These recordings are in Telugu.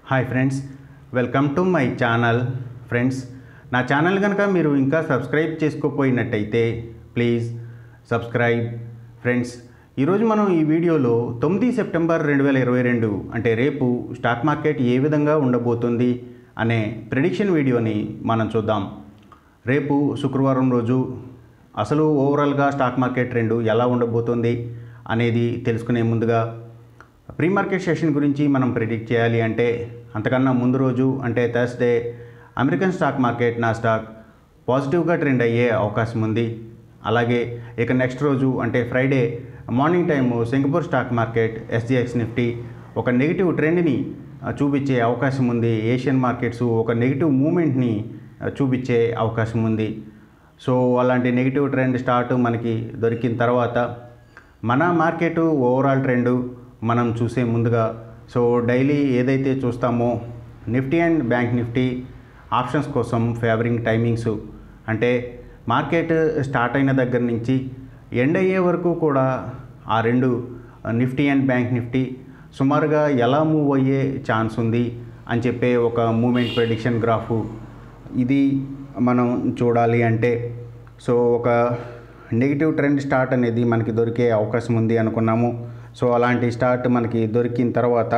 hi friends welcome to my channel friends నా ఛానల్ కనుక మీరు ఇంకా సబ్స్క్రైబ్ చేసుకోపోయినట్టయితే ప్లీజ్ సబ్స్క్రైబ్ ఫ్రెండ్స్ ఈరోజు మనం ఈ వీడియోలో తొమ్మిది సెప్టెంబర్ రెండు వేల ఇరవై రెండు అంటే రేపు స్టాక్ మార్కెట్ ఏ విధంగా ఉండబోతుంది అనే ప్రిడిక్షన్ వీడియోని మనం చూద్దాం రేపు శుక్రవారం రోజు అసలు ఓవరాల్గా స్టాక్ మార్కెట్ ట్రెండ్ ఎలా ఉండబోతుంది అనేది తెలుసుకునే ముందుగా ప్రీ మార్కెట్ సెషన్ గురించి మనం ప్రిడిక్ట్ చేయాలి అంటే అంతకన్నా ముందు రోజు అంటే Thursday American stock market NASDAQ పాజిటివ్గా ట్రెండ్ అయ్యే అవకాశం ఉంది అలాగే ఇక నెక్స్ట్ రోజు అంటే Friday morning time Singapore stock market SGX Nifty ఒక నెగిటివ్ ట్రెండ్ని ఆ, చూపించే అవకాశం ఉంది ఏషియన్ మార్కెట్స్ ఒక నెగిటివ్ మూమెంట్ని ఆ, చూపించే అవకాశం ఉంది సో అలాంటి నెగిటివ్ ట్రెండ్ స్టార్ట్ మనకి దొరికిన తర్వాత మన మార్కెట్ ఓవరాల్ ట్రెండ్ మనం చూసే ముందుగా సో డైలీ ఏదైతే చూస్తామో Nifty and bank Nifty options కోసం ఫేవరింగ్ టైమింగ్స్ అంటే మార్కెట్ స్టార్ట్ అయిన దగ్గర నుంచి ఎండ్ అయ్యే వరకు కూడా ఆ రెండు నిఫ్టీ అండ్ బ్యాంక్ నిఫ్టీ సుమారుగా ఎలా మూవ్ అయ్యే ఛాన్స్ ఉంది అని చెప్పే ఒక మూమెంట్ ప్రెడిక్షన్ గ్రాఫ్ ఇది మనం చూడాలి అంటే సో ఒక నెగిటివ్ ట్రెండ్ స్టార్ట్ అనేది మనకి దొరికే అవకాశం ఉంది అనుకున్నాము సో అలాంటి స్టార్ట్ మనకి దొరికిన తర్వాత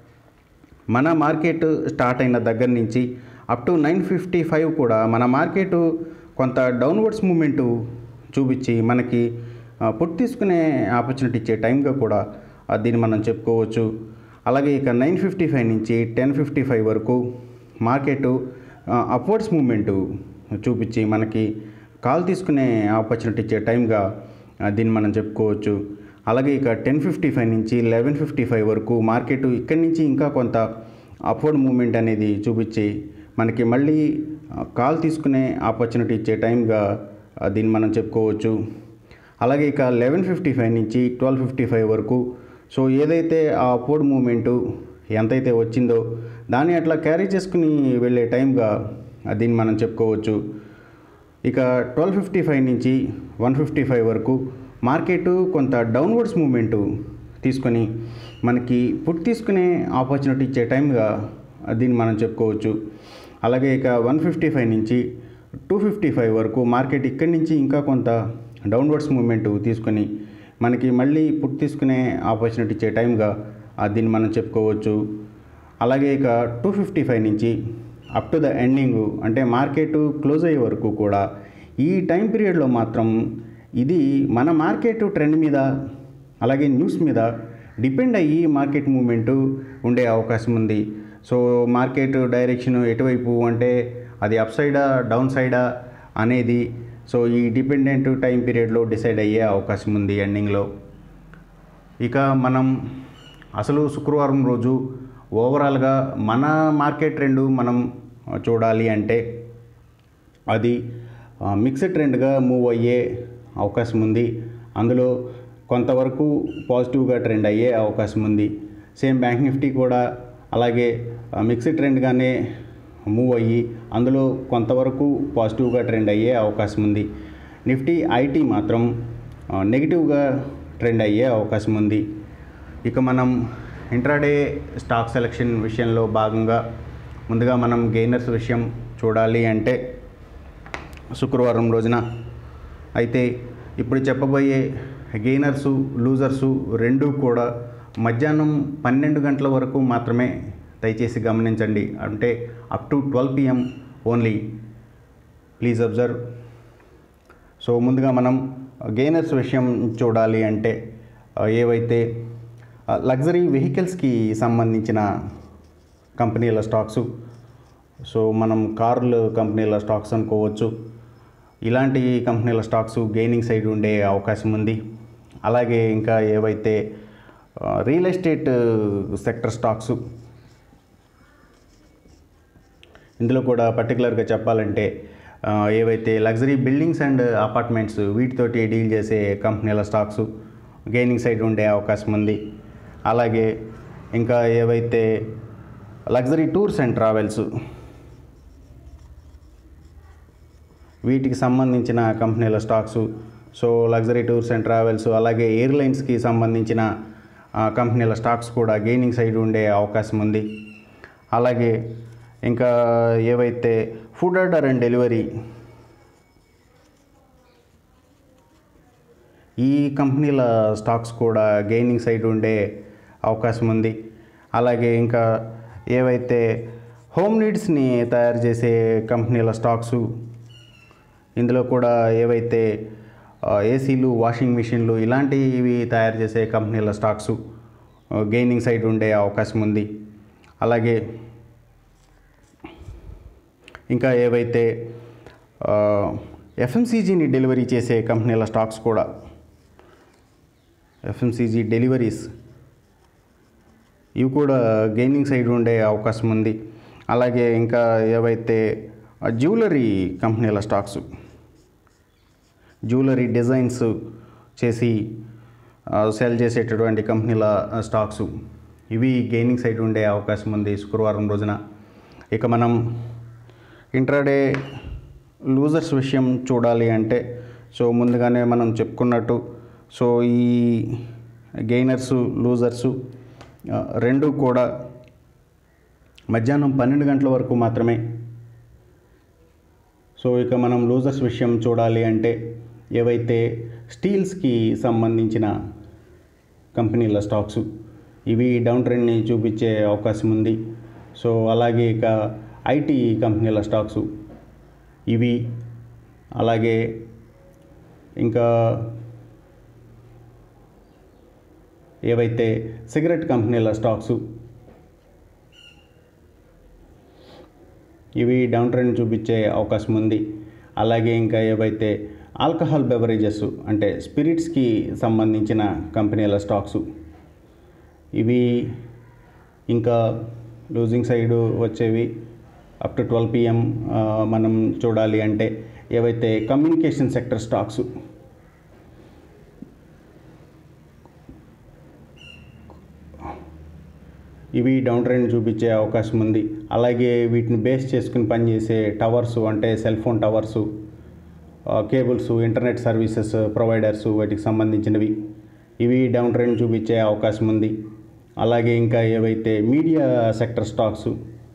మన మార్కెట్ స్టార్ట్ అయిన దగ్గర నుంచి up to nine fifty five కూడా మన మార్కెట్ కొంత డౌన్వర్డ్స్ మూమెంట్ చూపించి మనకి ఆ, పుట్ తీసుకునే ఆపర్చునిటీ ఇచ్చే టైంగా కూడా ఆ, దీన్ని మనం చెప్పుకోవచ్చు అలాగే ఇక నైన్ ఫిఫ్టీ ఫైవ్ నుంచి టెన్ ఫిఫ్టీ ఫైవ్ వరకు మార్కెట్ అప్వర్డ్స్ మూమెంట్ చూపించి మనకి కాల్ తీసుకునే ఆపర్చునిటీ ఇచ్చే టైంగా ఆ, దీన్ని మనం చెప్పుకోవచ్చు అలాగే ఇక టెన్ ఫిఫ్టీ ఫైవ్ నుంచి లెవెన్ ఫిఫ్టీ ఫైవ్ వరకు మార్కెట్ ఇక్కడి నుంచి ఇంకా కొంత అప్వర్డ్ మూమెంట్ అనేది చూపించి మనకి మళ్ళీ ఆ, కాల్ తీసుకునే ఆపర్చునిటీ ఇచ్చే టైంగా ఆ, దీన్ని మనం చెప్పుకోవచ్చు అలాగే ఇక లెవెన్ ఫిఫ్టీ ఫైవ్ నుంచి ట్వెల్వ్ ఫిఫ్టీ ఫైవ్ వరకు సో ఏదైతే ఆ అప్వర్డ్ మూమెంటు ఎంతైతే వచ్చిందో దాన్ని అట్లా క్యారీ చేసుకుని వెళ్ళే టైంగా ఆ, దీన్ని మనం చెప్పుకోవచ్చు ఇక ట్వెల్వ్ ఫిఫ్టీ ఫైవ్ నుంచి వన్ ఫిఫ్టీ ఫైవ్ వరకు మార్కెట్ కొంత డౌన్వర్డ్స్ మూమెంట్ తీసుకొని మనకి పుట్ తీసుకునే ఆపర్చునిటీ ఇచ్చే టైంగా దీన్ని మనం చెప్పుకోవచ్చు అలాగే ఇక వన్ ఫిఫ్టీ ఫైవ్ నుంచి టూ ఫిఫ్టీ ఫైవ్ వరకు మార్కెట్ ఇక్కడి నుంచి ఇంకా కొంత డౌన్వర్డ్స్ మూమెంట్ తీసుకొని మనకి మళ్ళీ పుట్ తీసుకునే ఆపర్చునిటీ ఇచ్చే టైంగా ఆ, దీన్ని మనం చెప్పుకోవచ్చు అలాగే ఇక టూ ఫిఫ్టీ ఫైవ్ నుంచి అప్ టు ద ఎండింగ్ అంటే మార్కెట్ క్లోజ్ అయ్యే వరకు కూడా ఈ టైం పీరియడ్లో మాత్రం ఇది మన మార్కెట్ ట్రెండ్ మీద అలాగే న్యూస్ మీద డిపెండ్ అయ్యి మార్కెట్ మూమెంట్ ఉండే అవకాశం ఉంది సో మార్కెట్ డైరెక్షన్ ఎటువైపు అంటే అది అప్ సైడా డౌన్ సైడా అనేది సో ఈ డిపెండెంట్ టైం పీరియడ్లో డిసైడ్ అయ్యే అవకాశం ఉంది ఎండింగ్లో ఇక మనం అసలు శుక్రవారం రోజు ఓవరాల్గా మన మార్కెట్ ట్రెండ్ మనం చూడాలి అంటే అది మిక్స్డ్ ట్రెండ్గా మూవ్ అయ్యే అవకాశం ఉంది అందులో కొంతవరకు పాజిటివ్గా ట్రెండ్ అయ్యే అవకాశం ఉంది సేమ్ బ్యాంక్ నిఫ్టీ కూడా అలాగే మిక్స్డ్ ట్రెండ్గానే మూవ్ అయ్యి అందులో కొంతవరకు పాజిటివ్గా ట్రెండ్ అయ్యే అవకాశం ఉంది నిఫ్టీ ఐటీ మాత్రం ఆ, నెగిటివ్గా ట్రెండ్ అయ్యే అవకాశం ఉంది ఇక మనం ఇంట్రాడే స్టాక్ సెలెక్షన్ విషయంలో భాగంగా ముందుగా మనం గెయినర్స్ విషయం చూడాలి అంటే శుక్రవారం రోజున అయితే ఇప్పుడు చెప్పబోయే గెయినర్సు లూజర్సు రెండూ కూడా మధ్యాహ్నం పన్నెండు గంటల వరకు మాత్రమే దయచేసి గమనించండి అంటే up to twelve PM only please observe so ముందుగా మనం గెయినర్స్ విషయం చూడాలి అంటే ఆ, ఏవైతే లగ్జరీ వెహికల్స్కి సంబంధించిన కంపెనీల స్టాక్సు సో మనం కార్లు కంపెనీల స్టాక్స్ అనుకోవచ్చు ఇలాంటి కంపెనీల స్టాక్స్ గెయినింగ్ సైడ్ ఉండే అవకాశం ఉంది అలాగే ఇంకా ఏవైతే ఆ, రియల్ ఎస్టేట్ సెక్టర్ స్టాక్స్ ఇందులో కూడా పర్టికులర్గా చెప్పాలంటే ఆ, ఏవైతే లగ్జరీ బిల్డింగ్స్ అండ్ అపార్ట్మెంట్స్ వీటితోటి డీల్ చేసే కంపెనీల స్టాక్స్ గెయినింగ్ సైడ్ ఉండే అవకాశం ఉంది అలాగే ఇంకా ఏవైతే లగ్జరీ టూర్స్ అండ్ ట్రావెల్స్ వీటికి సంబంధించిన కంపెనీల stocks so luxury tours and travels అలాగే ఎయిర్లైన్స్కి సంబంధించిన ఆ, కంపెనీల స్టాక్స్ కూడా గెయినింగ్ సైడ్ ఉండే అవకాశం ఉంది అలాగే ఇంకా ఏవైతే ఫుడ్ ఆర్డర్ అండ్ డెలివరీ ఈ కంపెనీల స్టాక్స్ కూడా గెయినింగ్ సైడ్ ఉండే అవకాశం ఉంది అలాగే ఇంకా ఏవైతే హోమ్ నీడ్స్ని తయారు చేసే కంపెనీల స్టాక్సు ఇందులో కూడా ఏవైతే ఆ, ఏసీలు వాషింగ్ మిషన్లు ఇలాంటివి తయారు చేసే కంపెనీల స్టాక్సు ఆ, గెయినింగ్ సైడ్ ఉండే అవకాశం ఉంది అలాగే ఇంకా ఏవైతే ఎఫ్ఎంసీజీని డెలివరీ చేసే కంపెనీల స్టాక్స్ కూడా ఎఫ్ఎంసీజీ డెలివరీస్ ఇవి కూడా గెయినింగ్ సైడ్ ఉండే అవకాశం ఉంది అలాగే ఇంకా ఏవైతే ఆ, జ్యువెలరీ కంపెనీల స్టాక్స్ జ్యువెలరీ డిజైన్స్ చేసి ఆ, సెల్ చేసేటటువంటి కంపెనీల ఆ, స్టాక్స్ ఇవి గెయినింగ్ సైడ్ ఉండే అవకాశం ఉంది శుక్రవారం రోజున ఇక మనం ఇంట్రాడే లూజర్స్ విషయం చూడాలి అంటే సో ముందుగానే మనం చెప్పుకున్నట్టు సో ఈ గెయినర్స్ లూజర్సు ఆ, రెండు కూడా మధ్యాహ్నం పన్నెండు గంటల వరకు మాత్రమే సో ఇక మనం లూజర్స్ విషయం చూడాలి అంటే ఏవైతే స్టీల్స్కి సంబంధించిన కంపెనీల స్టాక్స్ ఇవి డౌన్ ట్రెండ్ని చూపించే అవకాశం ఉంది సో అలాగే ఇక ఐటీ కంపెనీల స్టాక్స్ ఇవి అలాగే ఇంకా ఏవైతే సిగరెట్ కంపెనీల స్టాక్స్ ఇవి డౌన్ ట్రెండ్ చూపించే అవకాశం ఉంది అలాగే ఇంకా ఏవైతే ఆల్కహాల్ బెవరేజెస్ అంటే స్పిరిట్స్కి సంబంధించిన కంపెనీల స్టాక్స్ ఇవి ఇంకా లూజింగ్ సైడ్ వచ్చేవి అప్ టు ట్వెల్వ్ పిఎం మనం చూడాలి అంటే ఏవైతే కమ్యూనికేషన్ సెక్టర్ స్టాక్స్ ఇవి డౌన్ ట్రెండ్ చూపించే అవకాశం ఉంది అలాగే వీటిని బేస్ చేసుకుని పనిచేసే టవర్స్ అంటే cell phone towers cables internet services providers వాటికి సంబంధించినవి ఇవి డౌన్ ట్రెండ్ చూపించే అవకాశం ఉంది అలాగే ఇంకా ఏవైతే మీడియా సెక్టర్ స్టాక్స్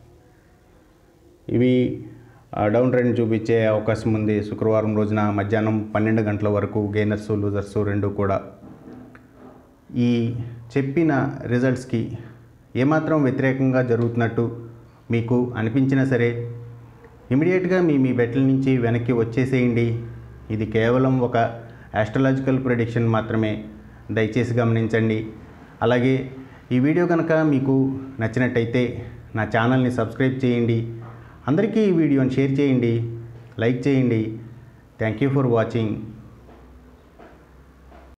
ఇవి ఆ, డౌన్ ట్రెండ్ చూపించే అవకాశం ఉంది శుక్రవారం రోజున మధ్యాహ్నం పన్నెండు గంటల వరకు గెయినర్స్ లూజర్స్ రెండు కూడా ఈ చెప్పిన రిజల్ట్స్కి ఏమాత్రం వ్యతిరేకంగా జరుగుతున్నట్టు మీకు అనిపించినా సరే ఇమీడియట్గా మీ మీ బెట్ల నుంచి వెనక్కి వచ్చేసేయండి ఇది కేవలం ఒక ఆస్ట్రలాజికల్ ప్రిడిక్షన్ మాత్రమే దయచేసి గమనించండి అలాగే ఈ వీడియో కనుక మీకు నచ్చినట్టయితే నా ఛానల్ని సబ్స్క్రైబ్ చేయండి అందరికీ ఈ వీడియోని షేర్ చేయండి లైక్ చేయండి థ్యాంక్ యూ ఫర్ వాచింగ్